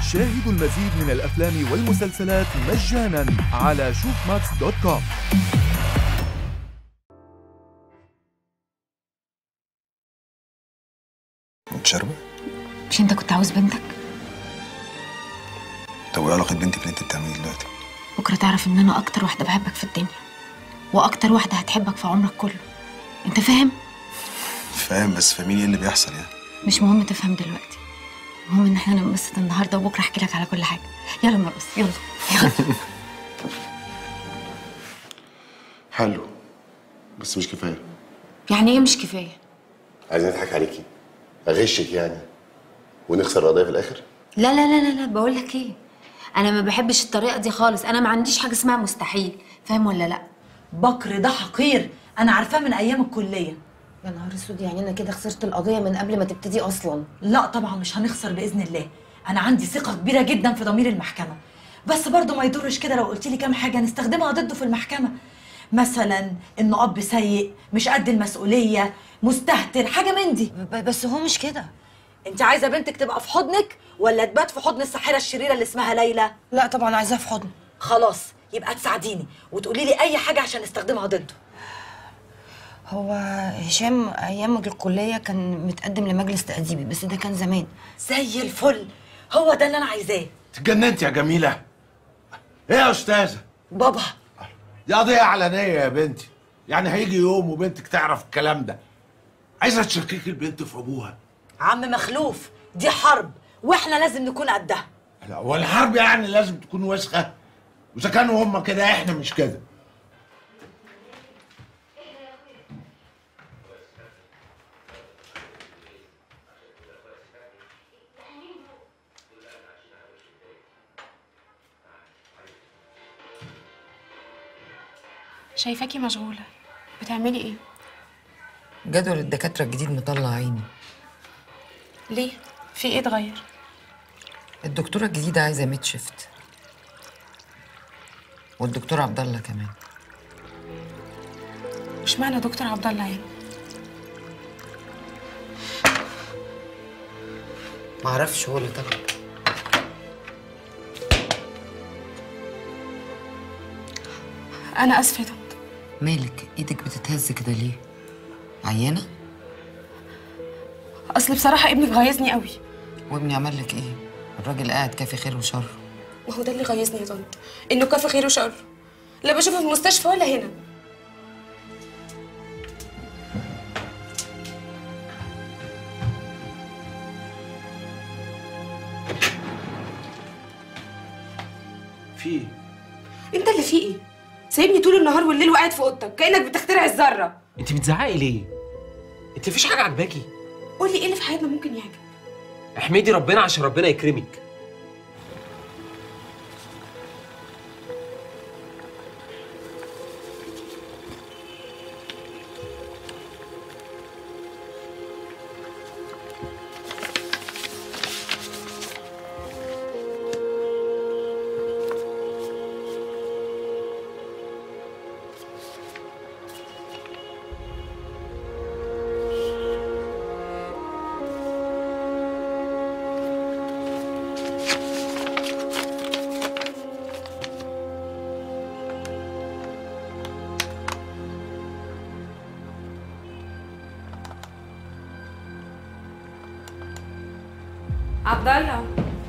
شاهدوا المزيد من الأفلام والمسلسلات مجانا على شوفماكس دوت كوم انت شاربه؟ مش انت كنت عاوز بنتك طب وايه علاقه بنتي باللي انت بتعمليه دلوقتي؟ بكره تعرف ان انا اكتر واحده بحبك في الدنيا واكتر واحده هتحبك في عمرك كله انت فاهم فاهم بس فاهمين ايه اللي بيحصل يعني مش مهم تفهم دلوقتي المهم ان احنا ننبسط النهارده وبكره احكي لك على كل حاجه يلا نرقص يلا يلا حلو بس مش كفايه يعني ايه مش كفايه عايزين نضحك عليكي اغشك يعني ونخسر القضيه في الاخر لا لا لا لا لا بقول لك ايه انا ما بحبش الطريقه دي خالص انا ما عنديش حاجه اسمها مستحيل فاهم ولا لا بكر ده حقير انا عارفاه من ايام الكليه يا نهار اسود يعني انا كده خسرت القضيه من قبل ما تبتدي اصلا لا طبعا مش هنخسر باذن الله انا عندي ثقه كبيره جدا في ضمير المحكمه بس برضه ما يضرش كده لو قلت لي كام حاجه نستخدمها ضده في المحكمه مثلا انه اب سيء مش قد المسؤوليه مستهتر حاجه من دي بس هو مش كده انت عايزه بنتك تبقى في حضنك ولا تبات في حضن الساحره الشريره اللي اسمها ليلى لا طبعا عايزاها في حضن خلاص يبقى تساعديني وتقولي لي اي حاجه عشان نستخدمها ضده هو هشام ايام الكليه كان متقدم لمجلس تأديبي بس ده كان زمان زي الفل هو ده اللي انا عايزاه اتجننت يا جميلة ايه يا استاذة بابا دي قضية علنية يا بنتي يعني هيجي يوم وبنتك تعرف الكلام ده عايزة تشككي البنت في ابوها عم مخلوف دي حرب واحنا لازم نكون قدها لا والحرب يعني لازم تكون وسخة واذا كانوا هم كده احنا مش كده شايفاكي مشغولة بتعملي ايه؟ جدول الدكاترة الجديد مطلع عيني ليه؟ في ايه اتغير؟ الدكتورة الجديدة عايزة ميد شيفت والدكتور عبد الله كمان اشمعنى دكتور عبد الله يعني؟ معرفش هو اللي طلب انا اسفة يا طنط مالك ايدك بتتهز كده ليه عيانة اصل بصراحة ابنك غيظني قوي وابني عمل لك ايه الراجل قاعد كافي خير وشر ما هو ده اللي غيظني يا طنط انه كافي خير وشر لا بشوفه في المستشفى ولا هنا في ايه؟ انت اللي فيه ايه؟ سايبني طول النهار والليل وقاعد في اوضتك كانك بتخترع الذره انت بتزعقي ليه؟ انت مفيش حاجه عجباكي؟ قول لي ايه اللي في حياتنا ممكن يعجب احمدي ربنا عشان ربنا يكرمك عبد الله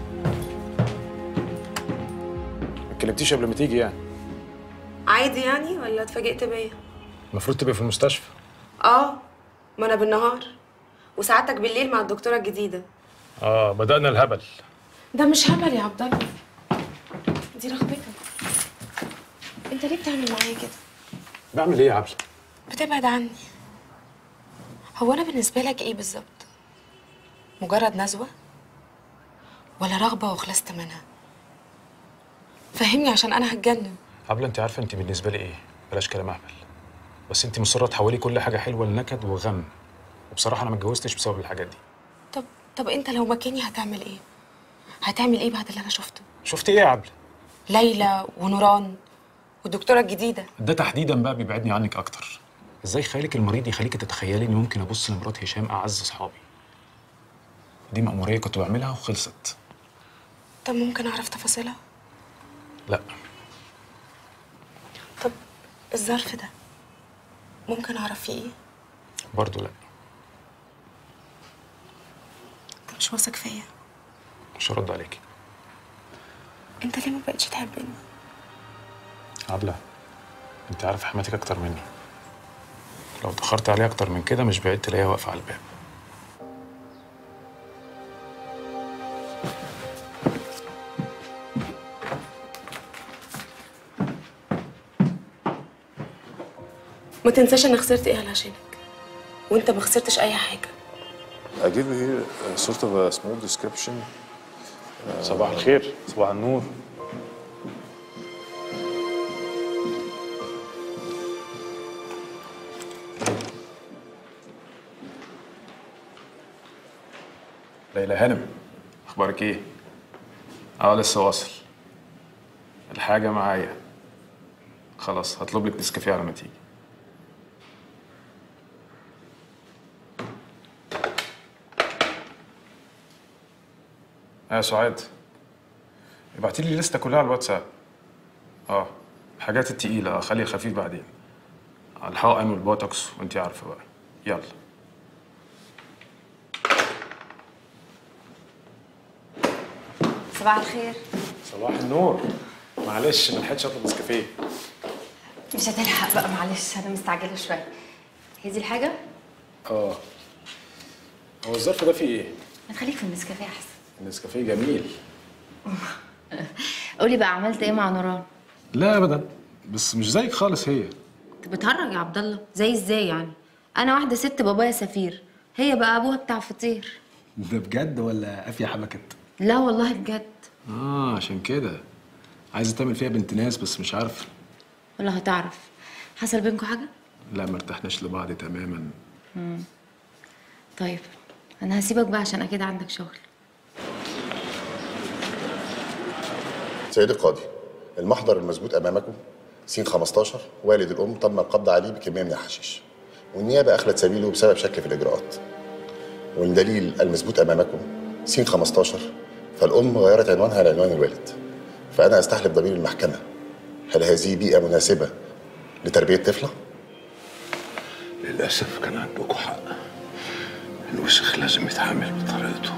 ما اتكلمتيش قبل ما تيجي يعني عادي يعني ولا اتفاجئت بيا المفروض تبقي في المستشفى اه ما انا بالنهار وساعتك بالليل مع الدكتوره الجديده اه بدأنا الهبل ده مش هبل يا عبد الله دي رغبتك انت ليه بتعمل معايا كده بعمل ايه يا عبله بتبعد عني هو انا بالنسبه لك ايه بالظبط مجرد نزوه ولا رغبه وخلصت منها فهمني عشان انا هتجنن عبله انت عارفه انت بالنسبه لي ايه بلاش كلام اهبل بس انت مصره تحولي كل حاجه حلوه لنكد وغم وبصراحه انا ما اتجوزتش بسبب الحاجات دي طب طب انت لو مكاني هتعمل ايه هتعمل ايه بعد اللي انا شفته شفت ايه يا عبله ليلى ونوران والدكتوره الجديده ده تحديدا بقى بيبعدني عنك اكتر ازاي خيالك المريض يخليك تتخيلي اني ممكن ابص لمرات هشام اعز اصحابي دي مأمورية كنت بعملها وخلصت طب ممكن اعرف تفاصيلها لا طب الظرف ده ممكن اعرف فيه ايه برضه لا انت مش واثق فيا مش هرد عليكي انت ليه ما بقتش تحبني عبلة انت عارف حماتك اكتر مني لو اتأخرت عليها اكتر من كده مش بعيد تلاقيها واقفة على الباب ما تنساش انا خسرت ايه علشانك وانت ما خسرتش اي حاجه I give you here a sort of a small description. صباح الخير صباح النور ليلى هانم اخبارك ايه اه لسه واصل الحاجه معايا خلاص هطلب لك نسكافيه على ما تيجي يا سعاد ابعتي لي الليسته كلها على الواتساب اه الحاجات التقيله اه خلي خفيف بعدين على الحقن والبوتوكس وانتي عارفه بقى يلا صباح الخير صباح النور معلش ما لحقتش اطلب نسكافيه مش هتلحق بقى معلش انا مستعجله شويه هي دي الحاجه اه هو الظرف ده فيه ايه ما تخليك في النسكافيه احسن النسكافيه جميل قولي بقى عملت ايه مع نوران لا ابدا بس مش زيك خالص هي انت بتهرج يا عبد الله زي ازاي يعني انا واحده ست بابايا سفير هي بقى ابوها بتاع فطير ده بجد ولا قافيه حبكت لا والله بجد اه عشان كده عايزه تعمل فيها بنت ناس بس مش عارفه ولا هتعرف حصل بينكم حاجه لا ما ارتحناش لبعض تماما مم. طيب انا هسيبك بقى عشان اكيد عندك شغل سيد القاضي المحضر المثبوت امامكم سين 15 والد الام تم القبض عليه بكميه من الحشيش والنيابه اخلت سبيله بسبب شك في الاجراءات والدليل المثبوت امامكم سين 15 فالام غيرت عنوانها لعنوان الوالد فانا استحلف ضمير المحكمه هل هذه بيئه مناسبه لتربيه طفله للأسف كان عندكم حق الوسخ لازم يتعامل بطريقته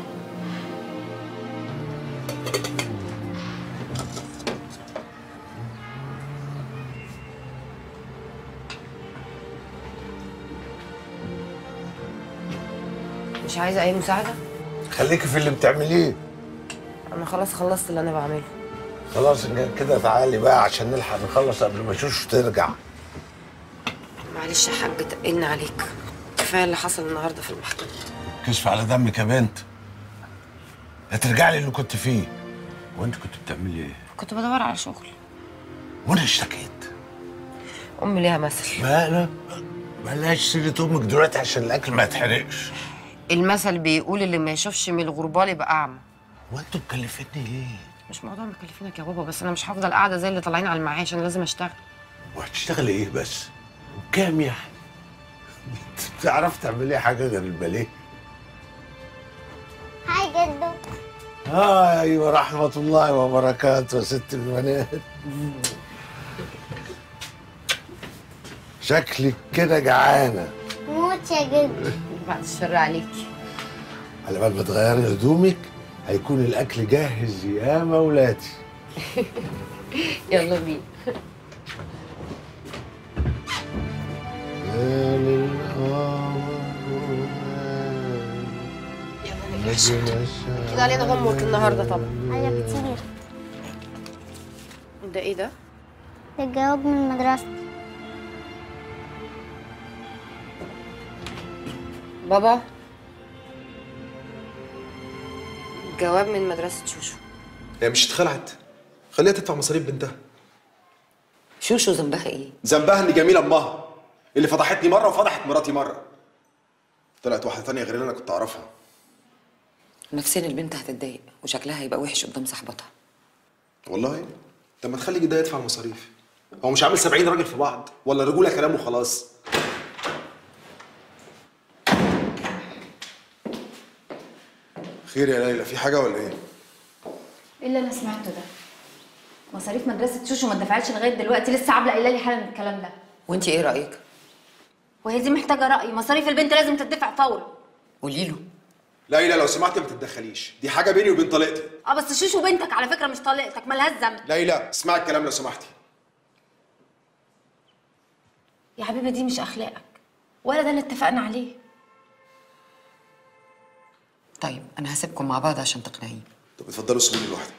مش عايزه اي مساعده خليكي في اللي بتعمليه انا خلاص خلصت اللي انا بعمله خلاص إن كان كده تعالي بقى عشان نلحق نخلص قبل ما شوشو ترجع معلش يا حاج تقلنا عليك كفايه اللي حصل النهارده في المحكمه كشف على دمك يا بنت هترجع لي اللي كنت فيه وانت كنت بتعملي ايه؟ كنت بدور على شغل وانا اشتكيت امي ليها مثل ما لا بلاش سيرة امك دلوقتي عشان الاكل ما يتحرقش المثل بيقول اللي ما يشوفش من الغربال يبقى اعمى وانتوا مكلفتني ليه؟ مش موضوع مكلفينك يا بابا بس انا مش هفضل قاعده زي اللي طالعين على المعاش انا لازم اشتغل وهتشتغلي ايه بس؟ وكام يعني؟ تعرف تعملي حاجة غير الباليه؟ هاي جدو آه ايوه رحمة الله وبركاته يا ست البنات شكلك كده جعانة موت يا جدو بعد الشر عليكي على بال ما تغيري هدومك هيكون الأكل جاهز يا مولاتي يلا بينا يا للقمر كده علينا هوم ورك النهارده طبعا حاجة كتير ده ايه ده؟ ده الجواب من المدرسة بابا جواب من مدرسة شوشو هي مش اتخلعت خليها تدفع مصاريف بنتها شوشو ذنبها ايه؟ ذنبها ان جميله امها اللي فضحتني مره وفضحت مراتي مره طلعت واحده تانية غير اللي انا كنت اعرفها نفسيا البنت هتتضايق وشكلها هيبقى وحش قدام صاحبتها والله طب ما تخلي جدها يدفع المصاريف هو مش عامل 70 راجل في بعض ولا الرجوله كلام وخلاص خير يا ليلى في حاجه ولا ايه ايه اللي انا سمعته ده مصاريف مدرسه شوشو ما اتدفعتش لغايه دلوقتي لسه عبله قايله لي حالا الكلام ده وانت ايه رايك وهي دي محتاجه راي مصاريف البنت لازم تدفع فورا قولي له ليلى لو سمحتي ما تتدخليش دي حاجه بيني وبين طليقتي اه بس شوشو بنتك على فكره مش طليقتك مالهاش ذنب ليلى اسمعي الكلام لو سمحتي يا حبيبي دي مش اخلاقك ولا ده اللي اتفقنا عليه طيب انا هسيبكم مع بعض عشان تقنعيه طب اتفضلوا سيبوني لوحدي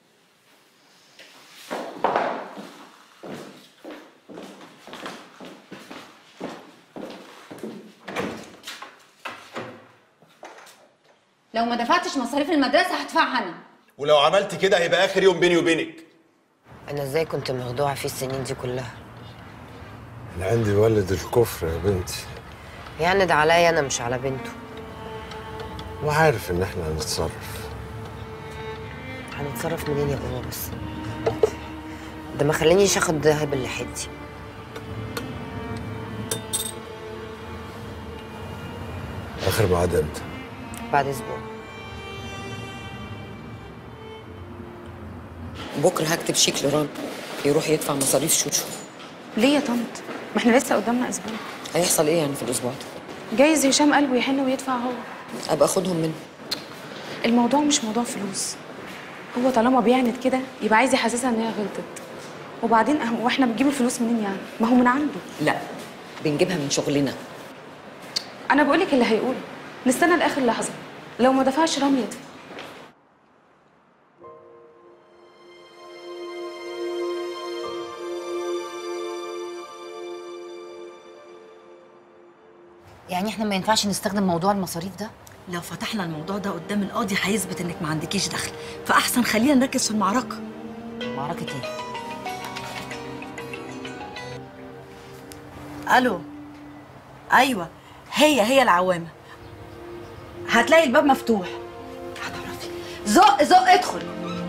لو ما دفعتش مصاريف المدرسه هدفعها انا ولو عملت كده هيبقى اخر يوم بيني وبينك انا ازاي كنت مخدوعه فيه السنين دي كلها أنا عندي ولد الكفر يا بنتي يعند عليا انا مش على بنته وعارف إن إحنا هنتصرف هنتصرف منين يا بابا بس ده ما خلانيش اخد دهب اللي حدي آخر ميعاد إمتى؟ بعد اسبوع بكره هكتب شيك لران يروح يدفع مصاريف شوشو ليه يا طنط ما احنا لسه قدامنا اسبوع هيحصل ايه يعني في الاسبوع ده جايز هشام قلبه يحن ويدفع هو ابقى اخدهم منه الموضوع مش موضوع فلوس هو طالما بيعند كده يبقى عايز يحسسها ان هي غلطت وبعدين أه- واحنا بنجيب الفلوس منين يعني ما هو من عنده لا بنجيبها من شغلنا انا بقول لك اللي هيقوله نستنى لاخر لحظه لو ما دفعش رامي يدفع يعني احنا ما ينفعش نستخدم موضوع المصاريف ده لو فتحنا الموضوع ده قدام القاضي هيثبت انك ما عندكيش دخل فاحسن خلينا نركز في المعركه معركه ايه الو ايوه هي هي العوامه هتلاقي الباب مفتوح هتعرفي زق زق ادخل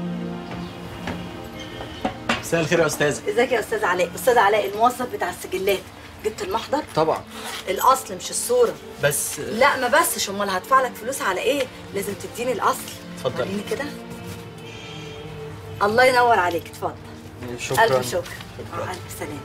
مساء الخير يا استاذه ازيك يا استاذ علاء استاذ علاء الموظف بتاع السجلات جبت المحضر طبعا الاصل مش الصوره بس لا ما بسش امال هدفع لك فلوس على ايه لازم تديني الاصل اتفضل. وريني كده الله ينور عليك اتفضل شكرا الف شكر مع الف سلامه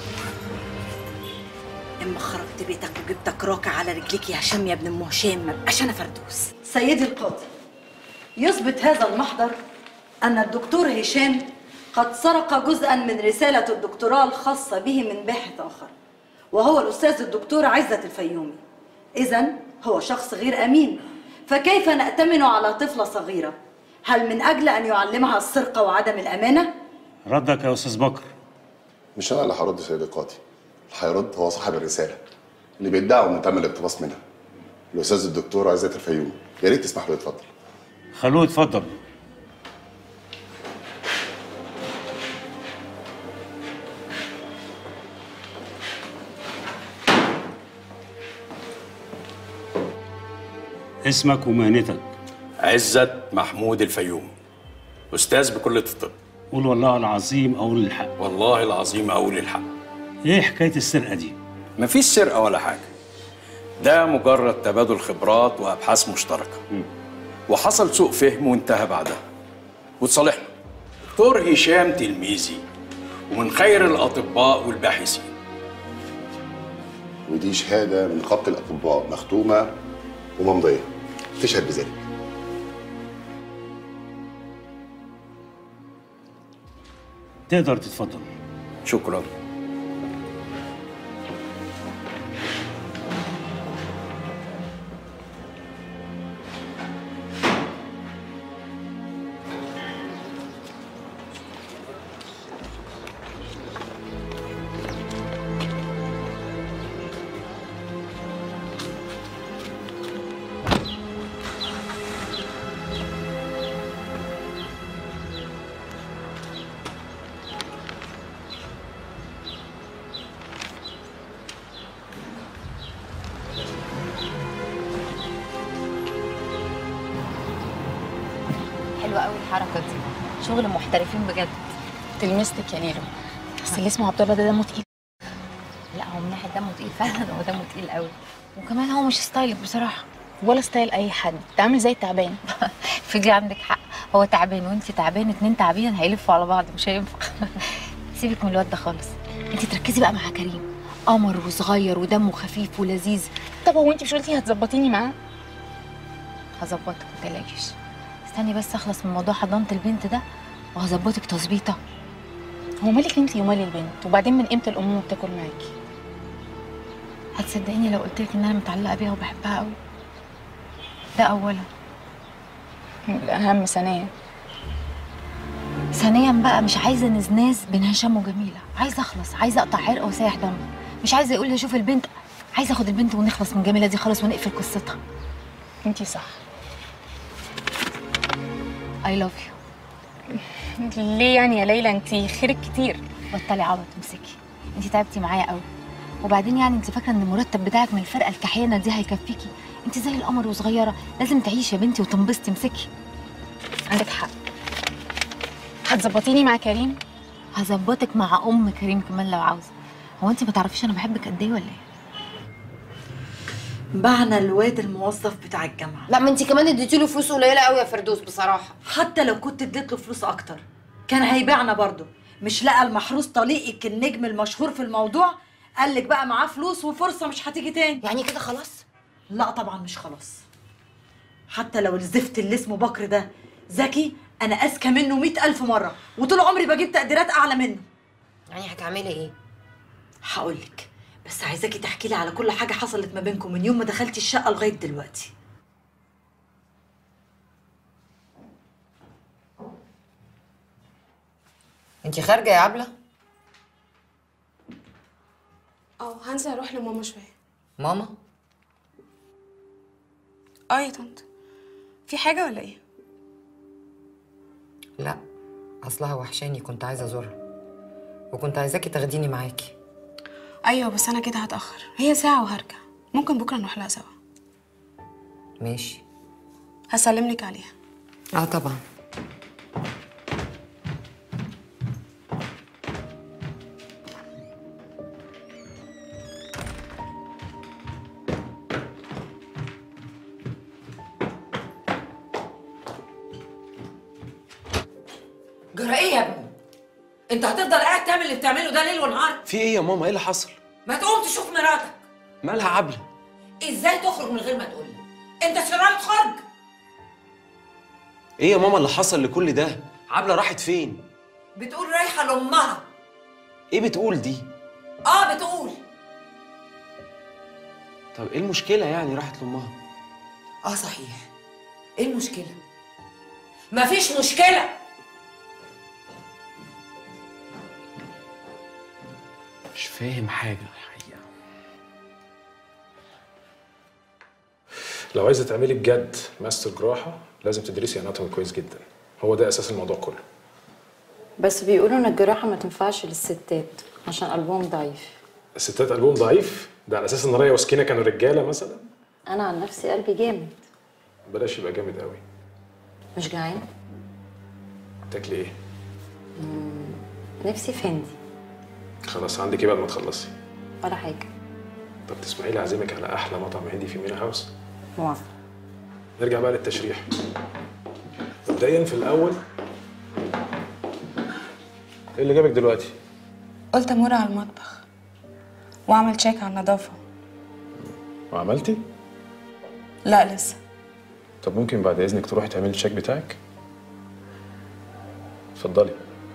اما خرجت بيتك وجبتك راكع على رجليك يا هشام يا ابن ام هشام ما بقاش انا فردوس سيدي القاضي يثبت هذا المحضر ان الدكتور هشام قد سرق جزءا من رساله الدكتوراه الخاصه به من باحث اخر وهو الاستاذ الدكتور عزت الفيومي اذا هو شخص غير امين فكيف نأتمن على طفلة صغيرة؟ هل من أجل أن يعلمها السرقة وعدم الأمانة؟ ردك يا استاذ بكر مش انا اللي هرد سيد القاضي اللي هيرد هو صاحب الرساله اللي بيدعوا انه تم الاقتباس منها الاستاذ الدكتور عزت الفيوم يا ريت تسمح له يتفضل خلوه يتفضل اسمك ومهنتك عزت محمود الفيوم استاذ بكليه الطب قول والله العظيم اقول الحق والله العظيم اقول الحق ايه حكايه السرقه دي مفيش سرقه ولا حاجه ده مجرد تبادل خبرات وابحاث مشتركه وحصل سوء فهم وانتهى بعدها وتصالحنا دكتور هشام تلميذي ومن خير الاطباء والباحثين ودي شهاده من خط الاطباء مختومه وممضيه تشهد بذلك تقدر تتفضل شكرا حلوه قوي الحركه دي شغل محترفين بجد تلمستك يا نيلو بس اللي اسمه عبد الله ده دمه تقيل لا هو من ناحيه دمه تقيل فعلا هو دمه تقيل قوي وكمان هو مش ستايلك بصراحه ولا ستايل اي حد ده عامل زي التعبان في دي عندك حق هو تعبان وانت تعبان اتنين تعبين هيلفوا على بعض مش هينفع سيبك من الواد ده خالص انت تركزي بقى مع كريم قمر وصغير ودمه خفيف ولذيذ طب هو انت مش قلتي هتظبطيني معاه هظبطك متقلقيش استني بس اخلص من موضوع حضانه البنت ده وهظبطك تظبيطه هو مالك انت ومال البنت وبعدين من امتى الامومه بتاكل معاكي هتصدقيني لو قلت لك ان انا متعلقه بيها وبحبها قوي ده اولا الاهم ثانيا ثانيا بقى مش عايزه نزناز بين هشام وجميله عايزه اخلص عايزه اقطع عرق وسايح دم مش عايزه يقول لي شوف البنت عايزه اخد البنت ونخلص من جميله دي خالص ونقفل قصتها انت صح اي لاف يو ليه يعني يا ليلى انت خيرك كتير بطلي عبط امسكي انت تعبتي معايا قوي وبعدين يعني انت فاكره ان المرتب بتاعك من الفرقه الكحيانه دي هيكفيكي انت زي القمر وصغيره لازم تعيشي يا بنتي وتنبسطي امسكي عندك حق هتظبطيني مع كريم هظبطك مع ام كريم كمان لو عاوزه هو انت ما تعرفيش انا بحبك قد ايه ولا ايه بعنا الواد الموظف بتاع الجامعه لا ما انت كمان اديتي له فلوس قليله قوي يا فردوس بصراحه حتى لو كنت اديت له فلوس اكتر كان هيبيعنا برضه مش لقى المحروس طليقك النجم المشهور في الموضوع قال لك بقى معاه فلوس وفرصه مش هتيجي تاني يعني كده خلاص لا طبعا مش خلاص حتى لو الزفت اللي اسمه بكر ده ذكي انا اذكى منه مئة ألف مره وطول عمري بجيب تقديرات اعلى منه يعني هتعملي ايه هقولك بس عايزاكي تحكي لي على كل حاجه حصلت ما بينكم من يوم ما دخلتي الشقه لغايه دلوقتي انت خارجه يا عبله اه هنزل اروح لماما شويه ماما اه يا طنط في حاجه ولا ايه لا اصلها وحشاني كنت عايزه ازورها وكنت عايزاكي تاخديني معاكي ايوه بس انا كده هتاخر هي ساعه وهرجع ممكن بكره نروح لها سوا ماشي هسلم لك عليها اه طبعا جرى ايه يا ابني؟ انت هتفضل قاعد تعمل اللي بتعمله ده ليل ونهار؟ في ايه يا ماما ايه اللي حصل ما تقوم تشوف مراتك مالها عبله ازاي تخرج من غير ما تقول لي؟ انت شرعت خرج ايه يا ماما اللي حصل لكل ده عبله راحت فين بتقول رايحه لامها ايه بتقول دي اه بتقول طب ايه المشكله يعني راحت لامها اه صحيح ايه المشكله؟ مفيش مشكله مش فاهم حاجه الحقيقه لو عايزه تعملي بجد ماستر جراحه لازم تدرسي اناتومي كويس جدا هو ده اساس الموضوع كله بس بيقولوا ان الجراحه ما تنفعش للستات عشان قلبهم ضعيف الستات قلبهم ضعيف ده على اساس ان ريا وسكينه كانوا رجاله مثلا انا عن نفسي قلبي جامد بلاش يبقى جامد قوي مش جعان تاكلي ايه نفسي في هندي خلاص عندك ايه بعد ما تخلصي ولا حاجه طب تسمعي لي اعزمك على احلى مطعم هندي في مينا هاوس موافقه نرجع بقى للتشريح مبدئيا في الاول ايه اللي جابك دلوقتي قلت امر على المطبخ واعمل تشيك على النظافه وعملتي لا لسه طب ممكن بعد اذنك تروحي تعملي التشيك بتاعك اتفضلي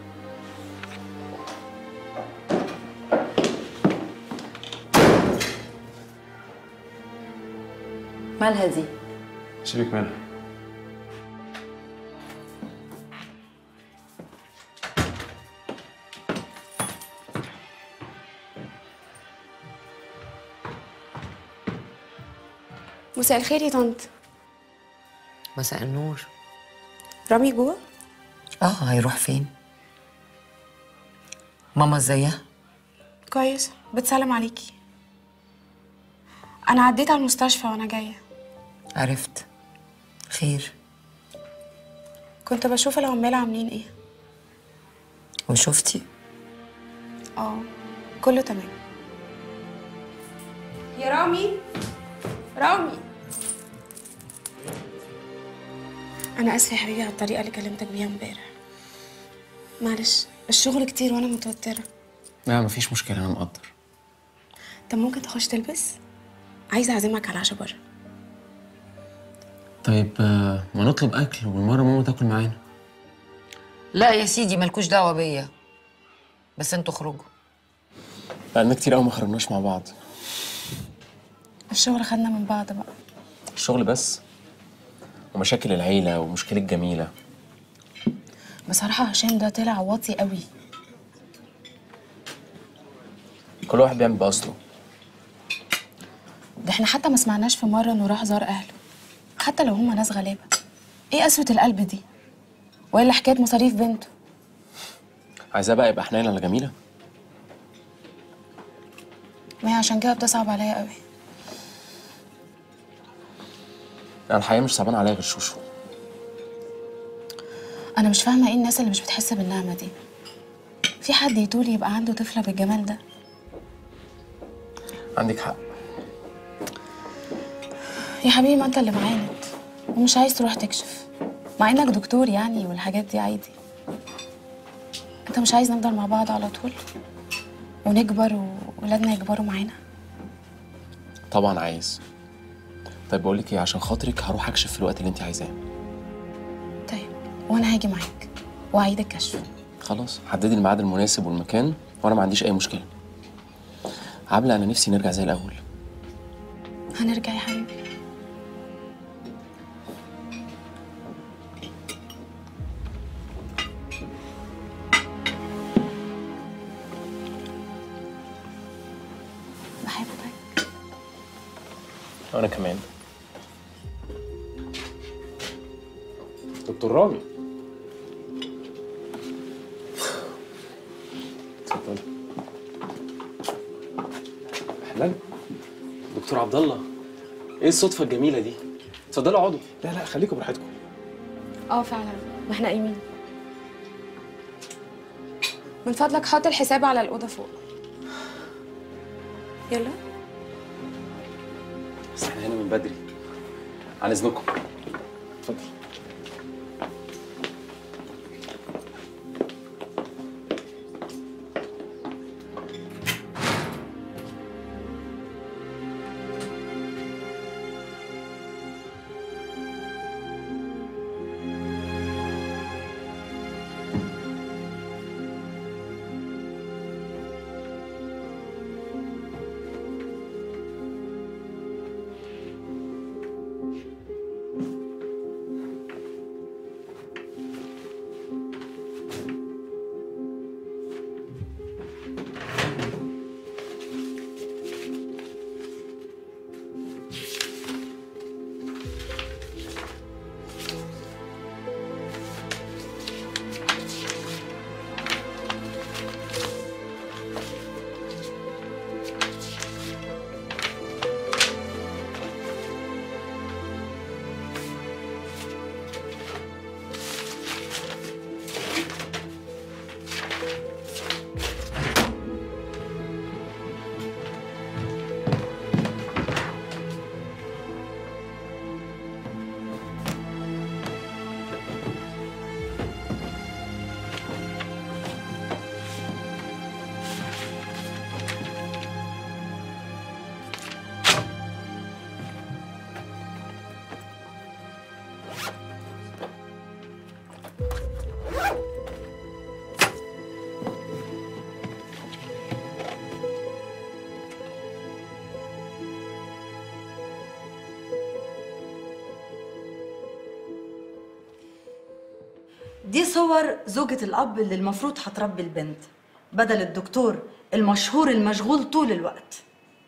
مالها دي سيبك منها مساء الخير يا طنط مساء النور رامي جوه اه هيروح فين ماما ازيها كويس بتسلم عليكي انا عديت على المستشفى وانا جايه عرفت خير كنت بشوف العمال عاملين ايه وشفتي اه كله تمام يا رامي رامي انا اسفه يا حبيبي على الطريقه اللي كلمتك بيها امبارح معلش الشغل كتير وانا متوتره لا مفيش مشكله انا مقدر طب ممكن تخش تلبس عايزه اعزمك على العشاء بره طيب آه، ما نطلب اكل والمره ماما تاكل معانا لا يا سيدي مالكوش دعوه بيا بس انتوا خرجوا بقالنا كتير قوي ما خرجناش مع بعض الشغل خدنا من بعض بقى الشغل بس ومشاكل العيله ومشكله جميله بصراحه هشام ده طلع واطي قوي كل واحد بيعمل باصله ده احنا حتى ما سمعناش في مره انه راح زار اهله حتى لو هما ناس غلابه ايه قسوه القلب دي والا حكايه مصاريف بنته عايزاه بقى يبقى حنين ولا جميله ما هي عشان كده بتصعب عليا قوي انا الحقيقه مش صعبان عليا غير شوشو انا مش فاهمه ايه الناس اللي مش بتحس بالنعمه دي في حد يطول يبقى عنده طفله بالجمال ده عندك حق يا حبيبي ما انت اللي معاند ومش عايز تروح تكشف مع انك دكتور يعني والحاجات دي عادي انت مش عايز نفضل مع بعض على طول ونكبر وولادنا يكبروا معانا طبعا عايز طيب بقول لك ايه عشان خاطرك هروح اكشف في الوقت اللي انت عايزاه طيب وانا هاجي معاك واعيد الكشف خلاص حددي الميعاد المناسب والمكان وانا ما عنديش اي مشكله عبله انا نفسي نرجع زي الاول هنرجع يا حبيبي بحبك انا كمان دكتور رامي اتفضل اهلا دكتور عبد الله ايه الصدفه الجميله دي اتفضلوا اقعدوا لا لا خليكم براحتكم اه فعلا ما احنا قايمين من فضلك حط الحساب على الأوضة فوق يلا بس احنا هنا من بدري عن اذنكم اتفضل دي صور زوجة الأب اللي المفروض هتربي البنت بدل الدكتور المشهور المشغول طول الوقت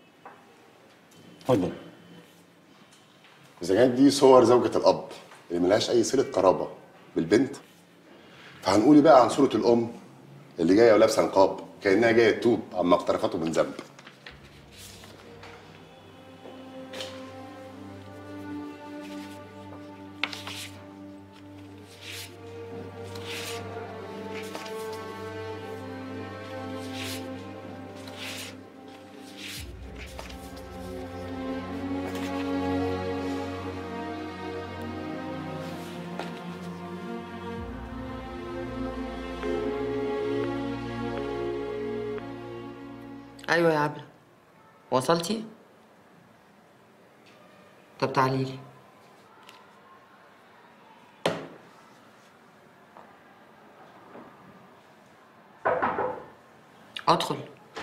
اتفضل اذا كانت دي صور زوجة الاب اللي ملهاش اي صله قرابه بالبنت فهنقول إيه بقى عن صوره الام اللي جايه ولابسه نقاب كانها جايه تتوب عما اقترفته من ذنب ايوه يا عبله وصلتي طب تعالي لي ادخل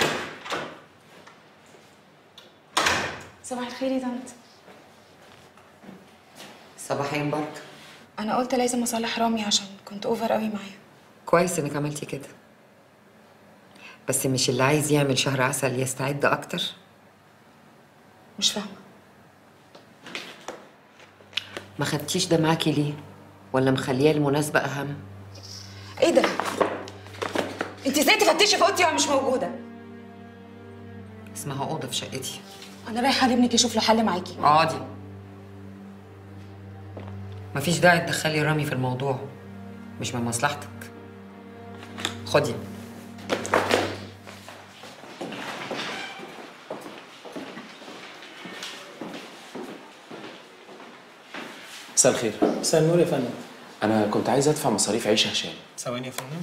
صباح الخير يا طنط صباحين برضه انا قلت لازم اصالح رامي عشان كنت اوفر قوي معاه كويس انك عملتي كده بس مش اللي عايز يعمل شهر عسل يستعد اكتر مش فاهمه ما خدتيش ده معاكي ليه ولا مخلياه المناسبه اهم ايه ده انت ازاي تفتشي في اوضتي وانا مش موجوده اسمها اوضه في شقتي انا رايحه لابنك يشوف له حل معاكي اقعدي مفيش داعي تدخلي رامي في الموضوع مش من مصلحتك خدي مساء الخير مساء النور يا فندم انا كنت عايز ادفع مصاريف عيش هشام ثواني يا فندم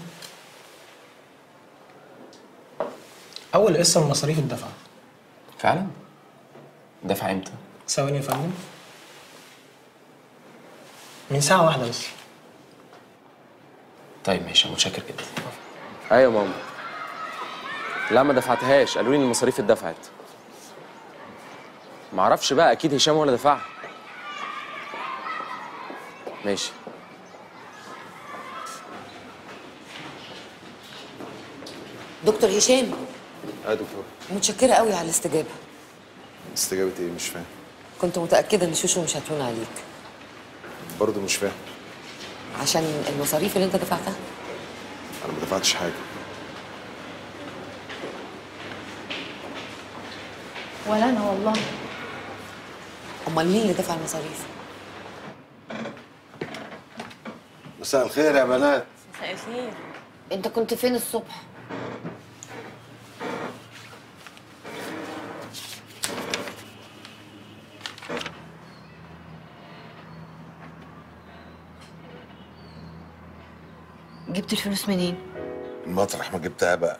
اول قسط من المصاريف اتدفع فعلا دفع امتى ثواني يا فندم من ساعه واحده بس طيب ماشي متشكر جدا ايوه ماما لا ما دفعتهاش قالوا لي ان المصاريف اتدفعت ما اعرفش بقى اكيد هشام هو اللي دفعها ماشي دكتور هشام اه دكتور متشكره قوي على الاستجابه استجابة ايه مش فاهم كنت متاكده ان شوشو مش هتهون عليك برضه مش فاهم عشان المصاريف اللي انت دفعتها انا ما دفعتش حاجة ولا انا والله امال مين اللي دفع المصاريف مساء الخير يا بنات مساء الخير انت كنت فين الصبح جبت الفلوس منين المطرح ما جبتها بقى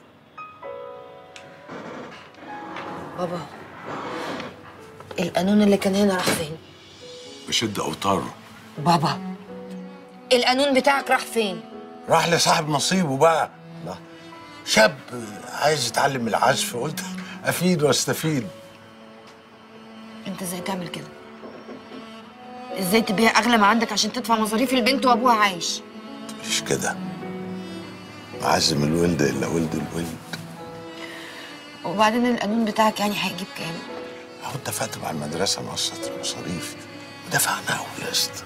بابا القانون اللي كان هنا راح فين بشد اوتاره بابا القانون بتاعك راح فين راح لصاحب نصيبه بقى الله. شاب عايز يتعلم العزف قلت افيد واستفيد انت ازاي تعمل كده ازاي تبيع اغلى ما عندك عشان تدفع مصاريف البنت وابوها عايش مش كده معزم الولد الا ولد الولد وبعدين القانون بتاعك يعني هيجيب كام اهو اتفقت مع المدرسه نقسط المصاريف ودفعنا قوي يا اسطى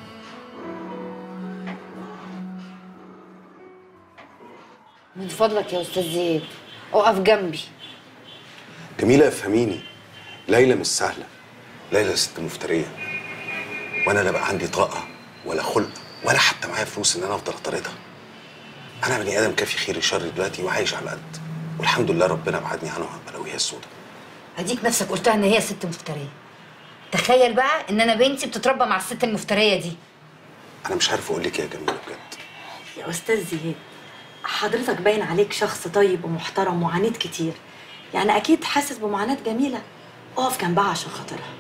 من فضلك يا استاذ زياد اقف جنبي جميلة افهميني ليلى مش سهلة ليلى ست مفترية وانا لا بقى عندي طاقة ولا خلق ولا حتى معايا فلوس ان انا افضل اطاردها انا بني ادم كافي خير الشر دلوقتي وعايش على قد والحمد لله ربنا بعدني عنها عن بلاويها السوداء اديك نفسك قلتها ان هي ست مفتريه تخيل بقى ان انا بنتي بتتربى مع الست المفتريه دي انا مش عارف اقول لك إيه يا جميلة بجد يا استاذ زياد حضرتك باين عليك شخص طيب ومحترم وعانيت كتير يعني اكيد حاسس بمعاناه جميله اقف جنبها عشان خاطرها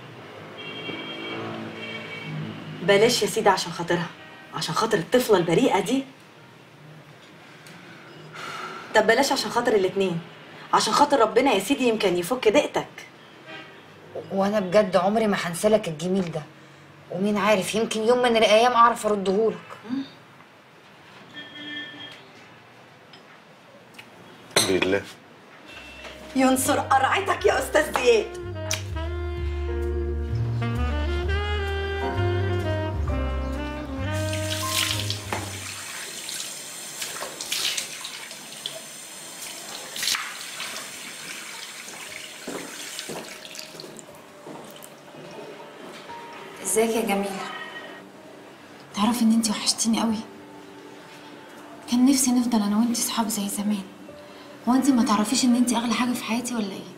بلاش يا سيدي عشان خاطرها عشان خاطر الطفله البريئه دي طب بلاش عشان خاطر الاتنين عشان خاطر ربنا يا سيدي يمكن يفك ضيقتك وانا بجد عمري ما هنسالك الجميل ده ومين عارف يمكن يوم من الايام اعرف اردهولك الحمد لله ينصر قرعتك يا استاذ زياد ازيك يا جميله تعرفي ان انتي وحشتيني قوي كان نفسي نفضل انا وانتي صحاب زي زمان هو انتي ما تعرفيش ان انتي اغلى حاجه في حياتي ولا ايه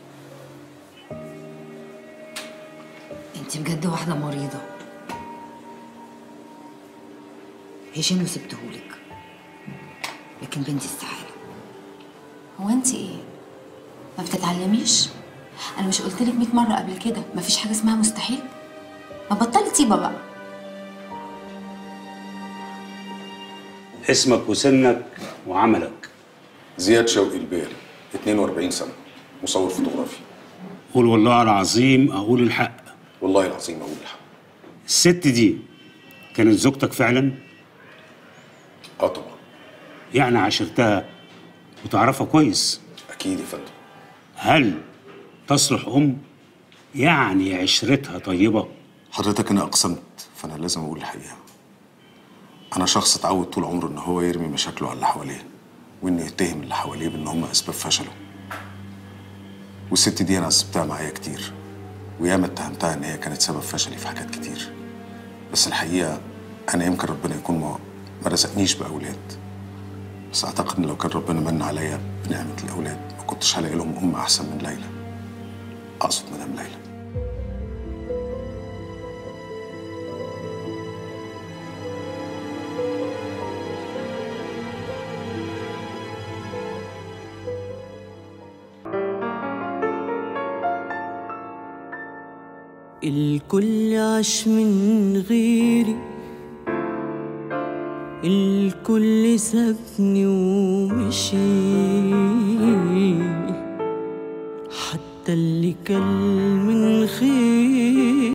انتي بجد واحده مريضه هشام وسبتهولك لكن بنتي استحالة هو انت ايه؟ ما بتتعلميش؟ انا مش قلت لك 100 مرة قبل كده مفيش حاجة اسمها مستحيل؟ ما بطلي طيبة بقى اسمك وسنك وعملك زياد شوقي البيري 42 سنه مصور فوتوغرافي قول والله العظيم اقول الحق والله العظيم اقول الحق الست دي كانت زوجتك فعلا اه طبعا يعني عاشرتها وتعرفها كويس اكيد يا فندم هل تصلح ام يعني عشرتها طيبه حضرتك انا اقسمت فانا لازم اقول الحقيقه انا شخص اتعود طول عمره ان هو يرمي مشاكله على اللي حواليه وانه يتهم اللي حواليه بان هم اسباب فشله والست دي انا عذبتها معايا كتير وياما اتهمتها ان هي كانت سبب فشلي في حاجات كتير بس الحقيقه انا يمكن ربنا يكون ما ما رزقنيش باولاد بس اعتقد ان لو كان ربنا من عليا بنعمه الاولاد ما كنتش هلاقي لهم ام احسن من ليلى اقصد مدام ليلى الكل عاش من غيري الكل سابني ومشي حتى اللي كل من خيري